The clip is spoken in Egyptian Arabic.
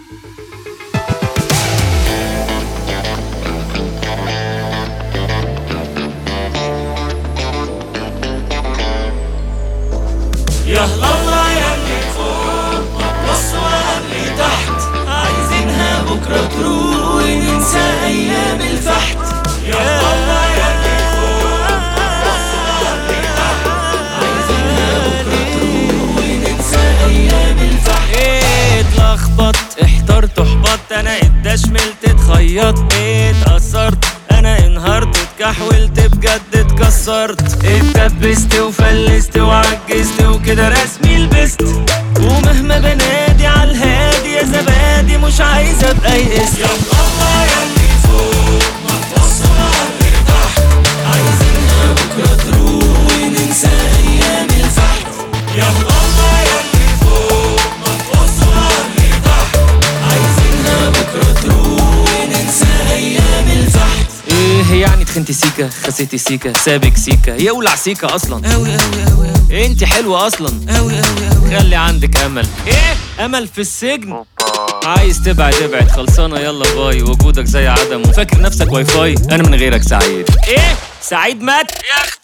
يا الله يا اللي فوق بص ولا اللي تحت عايزينها بكرة تروح وننسى أيام الفحت يا الله يا اللي فوق بص ولا اللي تحت عايزينها بكرة تروح وننسى أيام الفحت ايه اتلخبط احترت احبطت انا اتدشملت اتخيطت ايه اتأثرت انا انهارت اتكحولت بجد اتكسرت اتدبست وفلست وعجزت وكده رسمي لبست ومهما بنادي على الهادي يا زبادي مش عايز ابقى يئست يا الله يا اللي فوق ما تبص على اللي تحت عايزينها بكره تروح وننسى ايام الفحت يا الله يا اللي فوق ما تبص على اللي تحت عايزينها بكره تروح وننسى ايام الفحت ايه يعني تخنتي سيكا خسيتي سيكا سابك سيكا يولع سيكا اصلا اوي اوي اوي اوي انت حلوه اصلا اوي اوي اوي خلي عندك امل ايه امل في السجن عايز تبعد ابعد خلصانه يلا باي وجودك زي عدمه فاكر نفسك واي فاي انا من غيرك سعيد ايه سعيد مات يا اختي